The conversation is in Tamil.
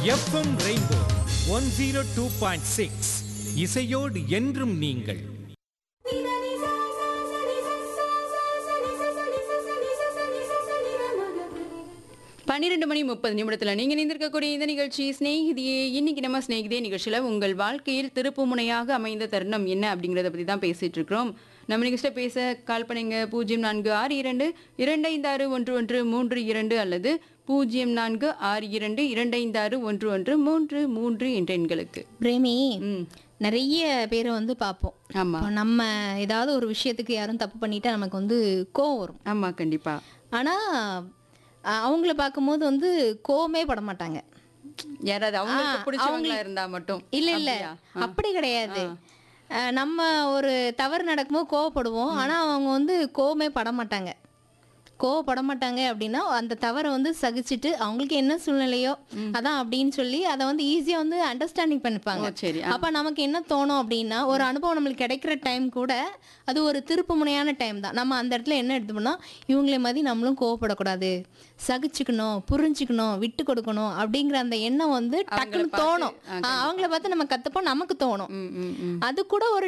FM rainbow one zero two point six இசையோடு என்றும் நீங்கள் பன்னிரெண்டு மணி முப்பது நிமிடத்தில் நீங்கள் இணைந்திருக்கக்கூடிய இந்த நிகழ்ச்சி ஸ்நேகிதியே இன்னைக்கு நம்ம ஸ்நேகிதியே நிகழ்ச்சியில் உங்கள் வாழ்க்கையில் திருப்புமுனையாக அமைந்த தருணம் என்ன அப்படிங்கிறத பற்றி தான் பேசிட்டு இருக்கிறோம் நம்ம நிகழ்ச்சியில் பேச கால் பண்ணுங்க பூஜ்ஜியம் நான்கு ஆறு இரண்டு இரண்டு ஐந்து ஆறு ஒன்று ஒன்று மூன்று இரண்டு அல்லது பூஜ்ஜியம் நான்கு ஆறு இரண்டு இரண்டு ஐந்து ஆறு ஒன்று ஒன்று மூன்று மூன்று என்ற எண்களுக்கு பிரேமி ம் நிறைய பேரை வந்து பார்ப்போம் ஆமா இப்போ நம்ம ஏதாவது ஒரு விஷயத்துக்கு யாரும் தப்பு பண்ணிட்டா நமக்கு வந்து கோவம் வரும் ஆமா கண்டிப்பா ஆனா அஹ், அவங்கள பார்க்கும்போது வந்து கோவமே பட மாட்டாங்க யாராவது அவங்களுக்கு ஆ, பிடிச்சவங்களா அவங்களுக்கு- இருந்தா மட்டும் இல்ல இல்ல அப்படியா? அப்படி கிடையாது அஹ், நம்ம ஒரு தவறு நடக்கும்போது கோவப்படுவோம் ஆனா அவங்க வந்து கோவமே பட மாட்டாங்க கோவப்பட மாட்டாங்க அப்படின்னா அந்த தவறை வந்து சகிச்சுட்டு அவங்களுக்கு என்ன சூழ்நிலையோ அதான் அப்படின்னு சொல்லி அதை வந்து ஈஸியா வந்து அண்டர்ஸ்டாண்டிங் பண்ணிப்பாங்க ஓ சரி ஆ. அப்ப நமக்கு என்ன தோணும் அப்படின்னா ஒரு அனுபவம் நம்மளுக்கு கிடைக்கிற டைம் கூட அது ஒரு திருப்பு முனையான டைம் தான் நம்ம அந்த இடத்துல என்ன எடுத்துப்போம்னா இவங்கள மாதிரி நம்மளும் கோவப்படக்கூடாது சகிச்சுக்கணும் புரிஞ்சுக்கணும் விட்டு கொடுக்கணும் அப்படிங்கிற அந்த எண்ணம் வந்து டக்குன்னு பார்த்து, தோணும் ஆ, ஆ, அவங்கள பார்த்து நம்ம கத்துப்போம் நமக்கு தோணும் ம் ம் ம் அது கூட ஒரு